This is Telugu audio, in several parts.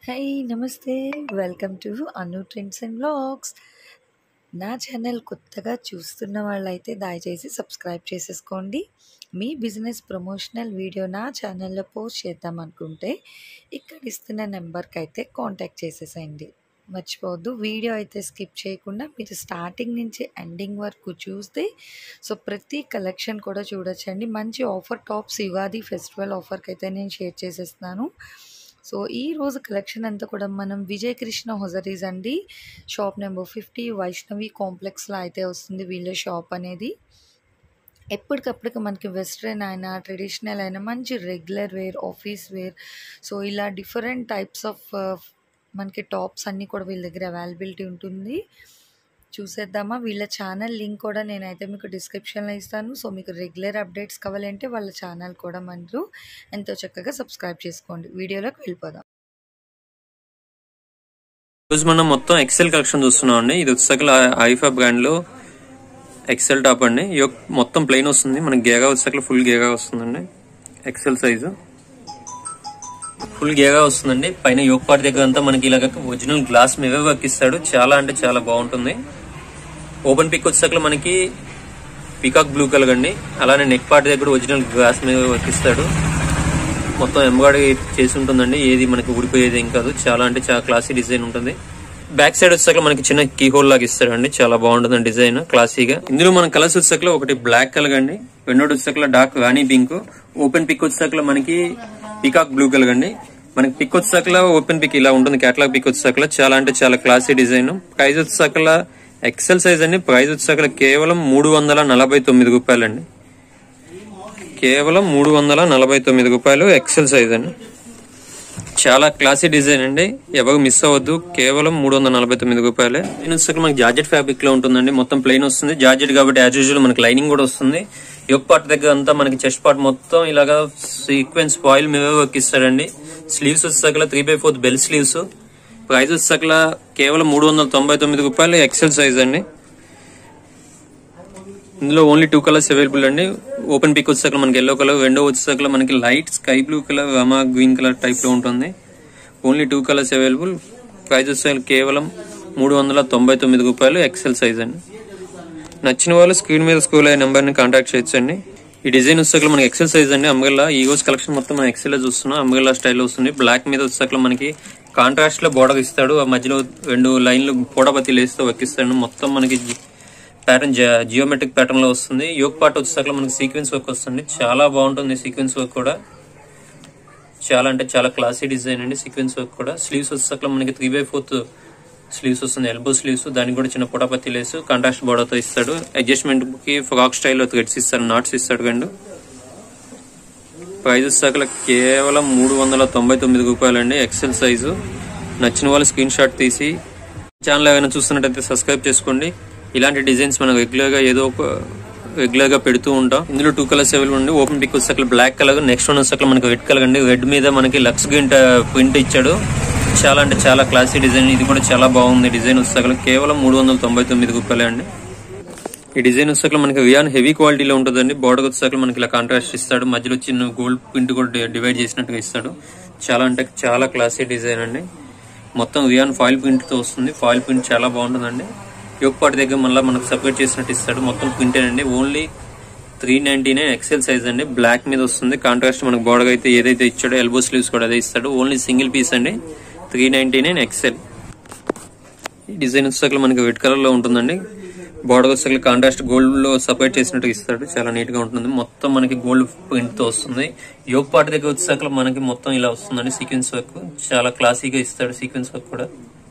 హై నమస్తే welcome to Anu trends and vlogs నా ఛానల్ కొత్తగా చూస్తున్న వాళ్ళైతే దయచేసి సబ్స్క్రైబ్ చేసేసుకోండి మీ బిజినెస్ ప్రమోషనల్ వీడియో నా ఛానల్లో పోస్ట్ చేద్దాం అనుకుంటే ఇక్కడ ఇస్తున్న నెంబర్కి అయితే కాంటాక్ట్ చేసేసేయండి మర్చిపోవద్దు వీడియో అయితే స్కిప్ చేయకుండా మీరు స్టార్టింగ్ నుంచి ఎండింగ్ వరకు చూస్తే సో ప్రతి కలెక్షన్ కూడా చూడొచ్చండి మంచి ఆఫర్ టాప్స్ యుగాది ఫెస్టివల్ ఆఫర్కి అయితే నేను షేర్ చేసేస్తున్నాను సో ఈ రోజు కలెక్షన్ అంతా కూడా మనం విజయ్ కృష్ణ హొజరీస్ అండి షాప్ నెంబర్ ఫిఫ్టీ వైష్ణవి కాంప్లెక్స్లో అయితే వస్తుంది వీళ్ళ షాప్ అనేది ఎప్పటికప్పటికి మనకి వెస్ట్రన్ అయినా ట్రెడిషనల్ అయినా మంచి regular wear office wear so ఇలా డిఫరెంట్ టైప్స్ ఆఫ్ మనకి టాప్స్ అన్నీ కూడా వీళ్ళ దగ్గర అవైలబిలిటీ ఉంటుంది చూసేద్దామా వీళ్ళ ఛానల్ లింక్ కూడా నేనైతే మీకు డిస్క్రిప్షన్లో ఇస్తాను సో మీకు రెగ్యులర్ అప్డేట్స్ కావాలంటే వాళ్ళ ఛానల్ కూడా మీరు ఎంతో చక్కగా సబ్స్క్రైబ్ చేసుకోండి వీడియోలోకి వెళ్ళిపోదాం రోజు మనం మొత్తం ఎక్సెల్ కలెక్షన్ చూస్తున్నాం అండి ఇది వచ్చేసరికి ఐఫా బ్రాండ్ లో ఎక్సెల్ టాప్ అండి ఈ యొక్క మొత్తం ప్లెయిన్ వస్తుంది మనకి గేగా వచ్చేసరికి ఫుల్ గేగా వస్తుందండి ఎక్సెల్ సైజు ఫుల్ గేగా వస్తుందండి పైన యోగ్ పార్ట్ దగ్గర అంతా మనకి ఇలాగ ఒరిజినల్ గ్లాస్ మీద వర్క్ ఇస్తాడు చాలా అంటే చాలా బాగుంటుంది ఓపెన్ పిక్ వచ్చేసరికి మనకి పికాక్ బ్లూ కలర్ అండి అలానే నెక్ పార్ట్ దగ్గర ఒరిజినల్ గ్లాస్ మీద వర్క్ ఇస్తాడు మొత్తం ఎంబ్రాయిడరీ చేసి ఉంటుందండి ఏది మనకి ఊడిపోయేది ఏం కాదు చాలా అంటే చాలా క్లాసీ డిజైన్ ఉంటుంది బ్యాక్ సైడ్ వచ్చాక మనకి చిన్న కీ హోల్ లాగా ఇస్తాడండి చాలా బాగుంటుంది డిజైన్ క్లాసీగా ఇందులో మన కలర్స్ వచ్చాక ఒకటి బ్లాక్ కలర్ అండి రెండోటి వచ్చాక dark rani pink open pic వచ్చాక మనకి పికాక్ బ్లూ కలర్ అండి మనకి పిక్ వచ్చాక ఓపెన్ పిక్ ఇలా ఉంటుంది కేటలాగ్ పిక్ వచ్చాక చాలా అంటే చాలా క్లాసీ డిజైన్ ప్రైస్ వచ్చాక ఎక్సెల్ సైజ్ అండి ప్రైస్ వచ్చాక కేవలం మూడు వందల నలభై తొమ్మిది రూపాయలండి కేవలం మూడు వందల నలభై తొమ్మిది రూపాయలు ఎక్సెల్ సైజ్ అండి చాలా క్లాసీ డిజైన్ అండి ఎవరు మిస్ అవ్వద్దు కేవలం మూడు వందల నలభై తొమ్మిది రూపాయలే దీని వచ్చేసరికి మనకి జార్జెట్ ఫ్యాబ్రిక్ లో ఉంటుందండి మొత్తం ప్లెయిన్ వస్తుంది జార్జెట్ కాబట్టి యాజ్ యూజువల్ మనకి లైనింగ్ కూడా వస్తుంది యొక్క పార్ట్ దగ్గర అంతా మనకి చెస్ట్ పార్ట్ మొత్తం ఇలాగా సీక్వెన్స్ ఫాయిల్ మీద వర్క్ ఇస్తాడండి స్లీవ్స్ వచ్చేసరికి three by fourth bell sleeves price వచ్చేసరికి కేవలం మూడు వందల తొంభై తొమ్మిది రూపాయలు ఎక్సెల్ సైజ్ అండి ఇందులో ఓన్లీ టూ కలర్స్ అవైలబుల్ అండి ఓపెన్ పిక్ వచ్చేసరికి మనకి ఎల్లో కలర్ రెండో వచ్చేసరికి మనకి light sky blue colour Rama green colour type లో ఉంటుంది only two colours available price వచ్చేసరికి కేవలం మూడు వందల తొంభై తొమ్మిది రూపాయలు ఎక్సెల్ సైజ్ అండి నచ్చిన వాళ్ళు స్క్రీన్ మీద స్కూల్ అయ్యే నెంబర్ ని కాంటాక్ట్ చేయొచ్చండి ఈ డిజైన్ వచ్చేసరికి మనకి ఎక్సెల్ సైజ్ అండి అంబ్రెల్లా ఈ రోజు కలెక్షన్ మొత్తం మనం ఎక్సెల్ చూస్తున్నాం అంబ్రెల్లా స్టైల్ వస్తుంది బ్లాక్ మీద వచ్చేసరికి మనకి కాంట్రాస్ట్ లో బోర్డర్ ఇస్తాడు ఆ మధ్యలో రెండు లైన్లు పూడబత్తి లేస్తూ ఎక్కిస్తాడు మొత్తం మనకి ప్యాటర్న్ జియోమెట్రిక్ ప్యాటర్న్ లో వస్తుంది యోగ్ పార్ట్ వచ్చేసరికి మనకి సీక్వెన్స్ వర్క్ వస్తుంది చాలా బాగుంటుంది సీక్వెన్స్ వర్క్ కూడా చాలా అంటే చాలా క్లాసీ డిజైన్ అండి సీక్వెన్స్ వర్క్ కూడా స్లీవ్స్ వచ్చేసరికి మనకి త్రీ బై ఫోర్త్ స్లీవ్స్ వస్తుంది ఎల్బో స్లీవ్స్ దానికి కూడా చిన్న పొటపత్తి లేసు కాంట్రాస్ట్ బోర్డర్ తో ఇస్తాడు అడ్జస్ట్మెంట్ కి ఫ్రాక్ స్టైల్లో థ్రెడ్స్ ఇస్తాడు నాట్స్ ఇస్తాడు కండు ప్రైస్ వచ్చేసరికి కేవలం మూడు వందల తొంభై తొమ్మిది రూపాయలండి ఎక్సెల్ సైజు నచ్చిన వాళ్ళు స్క్రీన్ షాట్ తీసి ఛానల్ ఏమైనా చూస్తున్నట్టయితే సబ్స్క్రైబ్ చేసుకోండి ఇలాంటి డిజైన్స్ మనం రెగ్యులర్ గా ఏదో ఒక రెగ్యులర్ గా పెడుతూ ఉంటాం ఇందులో టూ కలర్స్ అవైలబుల్ ఉంది ఓపెన్ పిక్ వచ్చేసరికి బ్లాక్ కలర్ నెక్స్ట్ వన్ వచ్చేసరికి మనకి రెడ్ కలర్ అండి రెడ్ మీద మనకి లక్స్ గ్రీన్ ప్రింట్ ఇచ్చాడు చాలా అంటే చాలా క్లాసీ డిజైన్ ఇది కూడా చాలా బాగుంది డిజైన్ వచ్చేసరికి కేవలం మూడు వందల తొంభై తొమ్మిది రూపాయలే అండి ఈ డిజైన్ వచ్చేసరికి మనకి రియాన్ హెవీ క్వాలిటీలో ఉంటుందండి బార్డర్ వచ్చేసరికి మనకి ఇలా కాంట్రాస్ట్ ఇస్తాడు మధ్యలో చిన్న గోల్డ్ ప్రింట్ కూడా డివైడ్ చేసినట్టుగా ఇస్తాడు చాలా అంటే చాలా క్లాసీ డిజైన్ అండి మొత్తం రియాన్ ఫాయిల్ ప్రింట్ తో వస్తుంది ఫాయిల్ ప్రింట్ చాలా బాగుంటుందండి యోగ్ పార్ట్ దగ్గర మళ్ళీ మనకు సపరేట్ చేసినట్టు ఇస్తాడు మొత్తం ప్రింట్ అండి only three ninety nine XL size అండి బ్లాక్ మీద వస్తుంది కాంట్రాస్ట్ మనకు బార్డర్ అయితే ఏదైతే ఇచ్చాడో ఎల్బో స్లీవ్స్ కూడా అదే ఇస్తాడు ఓన్లీ సింగిల్ పీస్ అండి త్రీ నైన్టీ నైన్ ఎక్సెల్ ఈ డిజైన్ వచ్చేసరికి మనకి రెడ్ కలర్ లో ఉంటుందండి బార్డర్ వచ్చేసరికి కాంట్రాస్ట్ గోల్డ్ లో సపరేట్ చేసినట్టు ఇస్తాడు చాలా నీట్ గా ఉంటుంది మొత్తం మనకి గోల్డ్ ప్రింట్ తో వస్తుంది యోగ్ పార్ట్ దగ్గర వచ్చేసరికి మనకి మొత్తం ఇలా వస్తుందండి సీక్వెన్స్ వర్క్ చాలా క్లాసీగా ఇస్తాడు సీక్వెన్స్ వర్క్ కూడా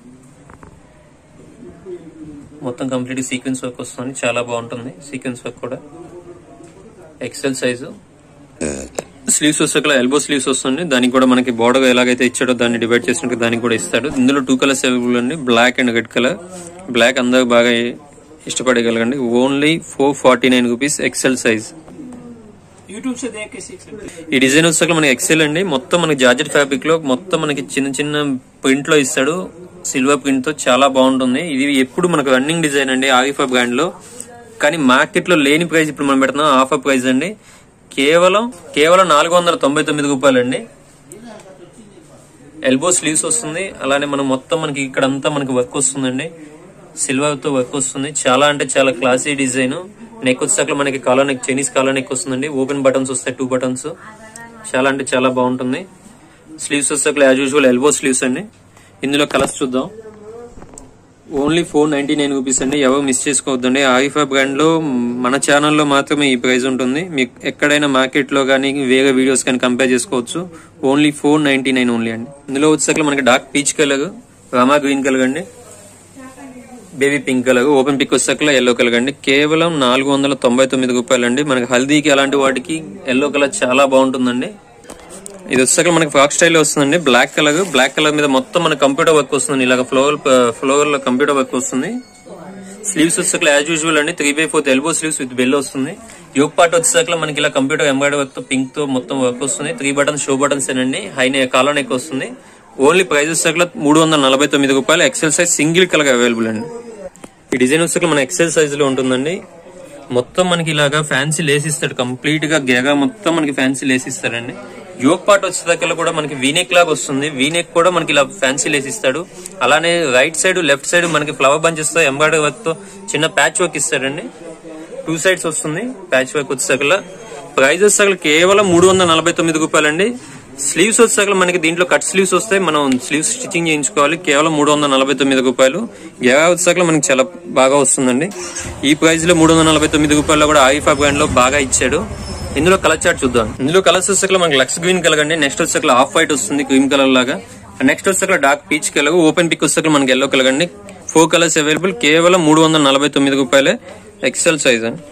మొత్తం కంప్లీట్ సీక్వెన్స్ వర్క్ వస్తుంది చాలా బాగుంటుంది సీక్వెన్స్ వర్క్ కూడా ఎక్సెల్ సైజు స్లీవ్స్ వచ్చాక ఎల్బో స్లీవ్స్ వస్తుంది దానికి కూడా మనకి బార్డర్ ఎలాగైతే ఇచ్చాడో దాన్ని డివైడ్ చేసినట్టు దానికి కూడా ఇస్తాడు ఇందులో టూ కలర్స్ అవైలబుల్ అండి black and red colour black అందరూ బాగా ఇష్టపడగలగండి only four forty nine rupees XL size YouTube से देख के सीख सकते हैं ఈ డిజైన్ వచ్చాక మనకి ఎక్సెల్ అండి మొత్తం మనకి జార్జెట్ ఫ్యాబ్రిక్ లో మొత్తం మనకి చిన్న చిన్న ప్రింట్ లో ఇస్తాడు సిల్వర్ ప్రింట్ తో చాలా బాగుంటుంది ఇది ఎప్పుడు మనకు రన్నింగ్ డిజైన్ అండి ఆరిఫా బ్రాండ్ లో కానీ మార్కెట్ లో లేని ప్రైస్ ఇప్పుడు మనం పెడుతున్నాం ఆఫర్ ప్రైస్ అండి కేవలం కేవలం నాలుగు వందల తొంభై తొమ్మిది రూపాయలు అండి ఎల్బో స్లీవ్స్ వస్తుంది అలానే మనం మొత్తం మనకి ఇక్కడంతా మనకి వర్క్ వస్తుందండి సిల్వర్ తో వర్క్ వస్తుంది చాలా అంటే చాలా క్లాసీ డిజైన్ నెక్ వచ్చాక మనకి collar neck Chinese collar neck వస్తుందండి ఓపెన్ బటన్స్ వస్తాయి టూ బటన్స్ చాలా అంటే చాలా బాగుంటుంది స్లీవ్స్ వచ్చాక యాజ్ యూజువల్ ఎల్బో స్లీవ్స్ అండి ఇందులో కలర్స్ చూద్దాం only four ninety nine rupees అండి ఎవరు మిస్ చేసుకోవద్దండి ఆరిఫా బ్రాండ్ లో మన ఛానల్లో మాత్రమే ఈ ప్రైస్ ఉంటుంది మీకు ఎక్కడైనా మార్కెట్ లో కానీ వేరే వీడియోస్ కానీ కంపేర్ చేసుకోవచ్చు only four ninety nine only అండి ఇందులో వచ్చేసరికి మనకి dark peach colour Rama green colour అండి baby pink colour open pic వచ్చేసరికి ఎల్లో కలర్ అండి కేవలం నాలుగు వందల తొంభై తొమ్మిది రూపాయలు అండి మనకి హల్దీకి అలాంటి వాటికి ఎల్లో కలర్ చాలా బాగుంటుందండి ఇది వచ్చాక మనకి ఫ్రాక్ స్టైల్ వస్తుందండి బ్లాక్ కలర్ బ్లాక్ కలర్ మీద మొత్తం మన కంప్యూటర్ వర్క్ వస్తుంది ఇలాగ ఫ్లోర్ ఫ్లోర్ లో కంప్యూటర్ వర్క్ వస్తుంది స్లీవ్స్ వచ్చాక యాజ్ యూజువల్ అండి three by fourth elbow sleeves with bell వస్తుంది యోగ్ పార్ట్ వచ్చాక మనకి ఇలా కంప్యూటర్ ఎంబ్రాయిడరీ వర్క్ తో పింక్ తో మొత్తం వర్క్ వస్తుంది త్రీ బటన్స్ షో బటన్స్ ఏనండి హై కాలర్ నెక్ వస్తుంది ఓన్లీ ప్రైస్ వచ్చాక మూడు వందల నలభై తొమ్మిది రూపాయలు XL size single colour available అండి ఈ డిజైన్ వచ్చాక మన ఎక్సెల్ సైజ్ లో ఉంటుందండి మొత్తం మనకి ఇలాగా ఫ్యాన్సీ లేస్ ఇస్తాడు కంప్లీట్ గా గేగా మొత్తం మనకి ఫ్యాన్సీ లేస్ ఇస్తాడండి యోగ్ పార్ట్ వచ్చేదాకా కూడా మనకి వీనెక్ లాగా వస్తుంది వీనెక్ కూడా మనకి ఇలా ఫ్యాన్సీ లేస్ ఇస్తాడు అలానే రైట్ సైడ్ లెఫ్ట్ సైడ్ మనకి ఫ్లవర్ బంచెస్ తో ఎంబ్రాయిడరీ వర్క్ తో చిన్న ప్యాచ్ వర్క్ ఇస్తాడండి టూ సైడ్స్ వస్తుంది ప్యాచ్ వర్క్ వచ్చేసకల ప్రైస్ వచ్చేసకల కేవలం మూడు వందల నలభై తొమ్మిది రూపాయలండి స్లీవ్స్ వచ్చేసకల మనకి దీంట్లో కట్ స్లీవ్స్ వస్తాయి మనం స్లీవ్స్ స్టిచ్చింగ్ చేయించుకోవాలి కేవలం మూడు వందల నలభై తొమ్మిది రూపాయలు గెరా వచ్చేసకల మనకి చాలా బాగా వస్తుందండి ఈ ప్రైస్ లో మూడు వందల నలభై తొమ్మిది రూపాయలు కూడా ఆయిఫా బ్రాండ్ లో బాగా ఇచ్చాడు ఇందులో కలర్ చార్ట్ చూద్దాం ఇందులో కలర్స్ వచ్చేసకల మనకి లక్స్ గ్రీన్ కలర్ అండి నెక్స్ట్ వచ్చేసకల ఆఫ్ వైట్ వస్తుంది క్రీమ్ కలర్ లాగా నెక్స్ట్ వచ్చేసకల dark peach colour open pic వచ్చేసకల మనకి ఎల్లో కలర్ అండి ఫోర్ కలర్స్ అవైలబుల్ కేవలం మూడు వందల నలభై తొమ్మిది రూపాయలే ఎక్సెల్ సైజ్ అండి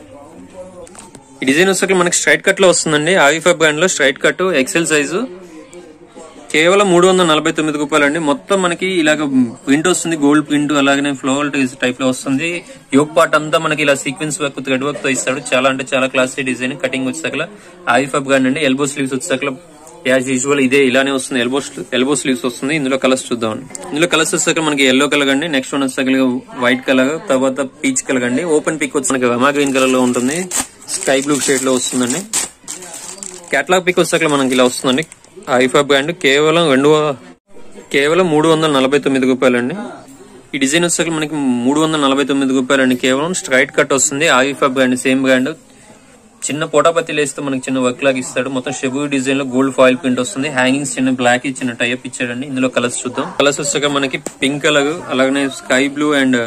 ఈ డిజైన్ వచ్చేసరికి మనకి స్ట్రైట్ కట్ లో వస్తుందండి ఆరిఫా బ్రాండ్ లో స్ట్రైట్ కట్ ఎక్సెల్ సైజు కేవలం మూడు వందల నలభై తొమ్మిది రూపాయలు అండి మొత్తం మనకి ఇలాగ ప్రింట్ వస్తుంది గోల్డ్ ప్రింట్ అలాగే ఫ్లోవల్ టైప్ లో వస్తుంది యోగ్ పార్ట్ అంతా మనకి ఇలా సీక్వెన్స్ వర్క్ థ్రెడ్ వర్క్ తో ఇస్తాడు చాలా అంటే చాలా క్లాసీ డిజైన్ కటింగ్ వచ్చేసకల ఆరిఫా బ్రాండ్ అండి ఎల్బో స్లీవ్స్ వచ్చేసకల యాజ్ యూజువల్ ఇదే ఇలానే వస్తుంది ఎల్బో ఎల్బో స్లీవ్స్ వస్తుంది ఇందులో కలర్స్ చూద్దాం ఇందులో కలర్స్ వచ్చాక మనకి ఎల్లో కలర్ అండి నెక్స్ట్ వన్ వచ్చాక వైట్ కలర్ తర్వాత పీచ్ కలర్ అండి ఓపెన్ పిక్ వచ్చి మనకి రమా గ్రీన్ కలర్ లో ఉంటుంది స్కై బ్లూ షేడ్ లో వస్తుందండి కేటలాగ్ పిక్ వచ్చాక మనకి ఇలా వస్తుందండి ఐఫా బ్రాండ్ కేవలం రెండు కేవలం మూడు వందల నలభై తొమ్మిది రూపాయలండి ఈ డిజైన్ వచ్చాక మనకి మూడు వందల నలభై తొమ్మిది రూపాయలండి కేవలం స్ట్రైట్ కట్ వస్తుంది ఐఫా బ్రాండ్ సేమ్ బ్రాండ్ చిన్న పోటాపత్తి లేస్తే మనకి చిన్న వర్క్ లాగా ఇస్తాడు మొత్తం షెబు డిజైన్ లో గోల్డ్ ఫాయిల్ ప్రింట్ వస్తుంది హ్యాంగింగ్స్ చిన్న బ్లాక్ చిన్న టైప్ ఇచ్చాడండి ఇందులో కలర్స్ చూద్దాం కలర్స్ వచ్చాక మనకి పింక్ కలర్ అలాగనే sky blue and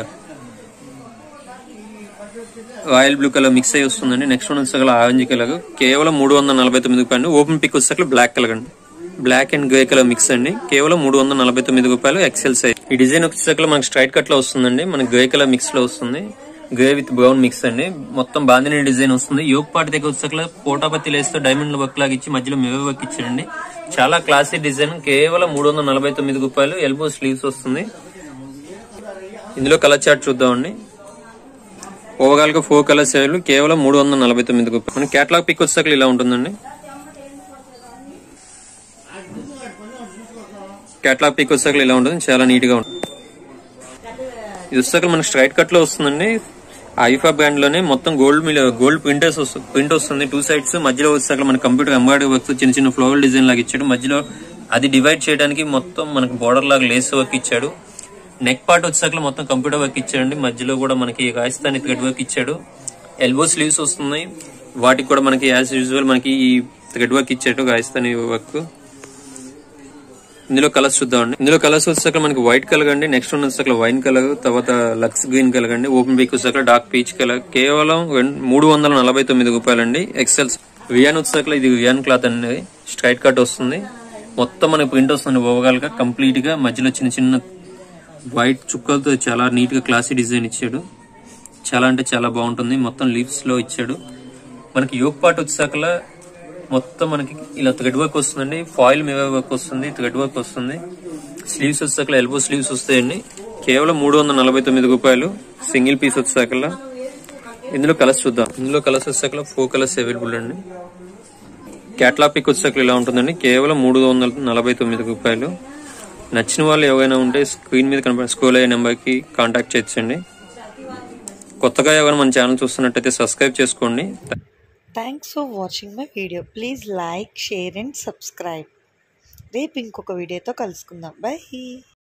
royal blue colour mix అయ్యి వస్తుందండి నెక్స్ట్ వన్ వచ్చేసరికి ఆరెంజ్ కలర్ కేవలం మూడు వందల నలభై తొమ్మిది రూపాయలు ఓపెన్ పిక్ వచ్చేసరికి బ్లాక్ కలర్ అండి black and grey colour mix అండి కేవలం మూడు వందల నలభై తొమ్మిది రూపాయలు ఎక్సెల్ సైజ్ ఈ డిజైన్ వచ్చేసరికి మనకి స్ట్రైట్ కట్ లో వస్తుందండి మనకి గ్రే కలర్ మిక్స్ లో వస్తుంది గ్రే విత్ బ్రౌన్ మిక్స్ అండి మొత్తం బాందిని డిజైన్ వస్తుంది యోగ్ పార్ట్ దగ్గర వచ్చేసరికి పోటాపత్తి లేస్తే డైమండ్ వర్క్ లాగా ఇచ్చి మధ్యలో మిర్రర్ వర్క్ ఇచ్చాడండి చాలా క్లాసీ డిజైన్ కేవలం మూడు వందల నలభై తొమ్మిది రూపాయలు ఎల్బో స్లీవ్స్ వస్తుంది ఇందులో కలర్ చార్ట్ చూద్దామండి ఓవరాల్ గా ఫోర్ కలర్స్ అవైలబుల్ కేవలం మూడు వందల నలభై తొమ్మిది రూపాయలు మన కేటలాగ్ పిక్ వచ్చేసరికి ఇలా ఉంటుందండి కేటలాగ్ పిక్ వచ్చేసరికి ఇలా ఉంటుంది చాలా నీట్ గా ఉంటుంది ఇది వచ్చేసరికి మనకి స్ట్రైట్ కట్ లో వస్తుందండి ఐఫా బ్రాండ్ లోనే మొత్తం గోల్డ్ మిల్ గోల్డ్ ప్రింటర్స్ ప్రింట్ వస్తుంది టూ సైడ్స్ మధ్యలో వచ్చేసరికి మన కంప్యూటర్ ఎంబ్రాయిడరీ వర్క్ చిన్న చిన్న ఫ్లోవల్ డిజైన్ లాగా ఇచ్చాడు మధ్యలో అది డివైడ్ చేయడానికి మొత్తం మనకి బోర్డర్ లాగా లేస్ వర్క్ ఇచ్చాడు నెక్ పార్ట్ వచ్చాక మొత్తం కంప్యూటర్ వర్క్ ఇచ్చాడండి మధ్యలో కూడా మనకి రాజస్థానీ థ్రెడ్ వర్క్ ఇచ్చాడు ఎల్బో స్లీవ్స్ వస్తున్నాయి వాటికి కూడా మనకి యాజ్ యూజువల్ మనకి ఈ థ్రెడ్ వర్క్ ఇచ్చాడు రాజస్థానీ వర్క్ ఇందులో కలర్స్ చూద్దామండి ఇందులో కలర్స్ వచ్చాక మనకి వైట్ కలర్ అండి నెక్స్ట్ వన్ వచ్చాక వైన్ కలర్ తర్వాత లక్స్ గ్రీన్ కలర్ అండి ఓపెన్ బీక్ వచ్చాక డార్క్ పీచ్ కలర్ కేవలం రెం- మూడు వందల నలభై తొమ్మిది రూపాయలండి ఎక్సెల్స్ వియాన్ వచ్చాక ఇది వియాన్ క్లాత్ అండి స్ట్రైట్ కట్ వస్తుంది మొత్తం మనకి ప్రింట్ వస్తుంది ఓవరాల్ గా కంప్లీట్ గా మధ్యలో చిన్న చిన్న వైట్ చుక్కలతో చాలా నీట్ గా క్లాసీ డిజైన్ ఇచ్చాడు చాలా అంటే చాలా బాగుంటుంది మొత్తం లీవ్స్ లో ఇచ్చాడు మనకి యోగ్ పార్ట్ వచ్చాకల మొత్తం మనకి ఇలా థ్రెడ్ వర్క్ వస్తుందండి ఫాయిల్ మీద వర్క్ వస్తుంది థ్రెడ్ వర్క్ వస్తుంది స్లీవ్స్ వచ్చాక ఎల్బో స్లీవ్స్ వస్తాయండి కేవలం మూడు వందల నలభై తొమ్మిది రూపాయలు సింగిల్ పీస్ వచ్చాకల ఇందులో కలర్స్ చూద్దాం ఇందులో కలర్స్ వచ్చాక ఫోర్ కలర్స్ అవైలబుల్ అండి క్యాట్లా పిక్ వచ్చాక ఇలా ఉంటుందండి కేవలం మూడు వందల నలభై తొమ్మిది రూపాయలు నచ్చిన వాళ్ళు ఎవరైనా ఉంటే స్క్రీన్ మీద కనపడే స్కూల్ అయ్యే నెంబర్కి కాంటాక్ట్ చేయొచ్చండి కొత్తగా ఎవరైనా మన ఛానల్ చూస్తున్నట్టయితే సబ్స్క్రైబ్ చేసుకోండి Thanks for watching my video. Please like, share and subscribe. రేపు ఇంకొక వీడియోతో కలుసుకుందాం బై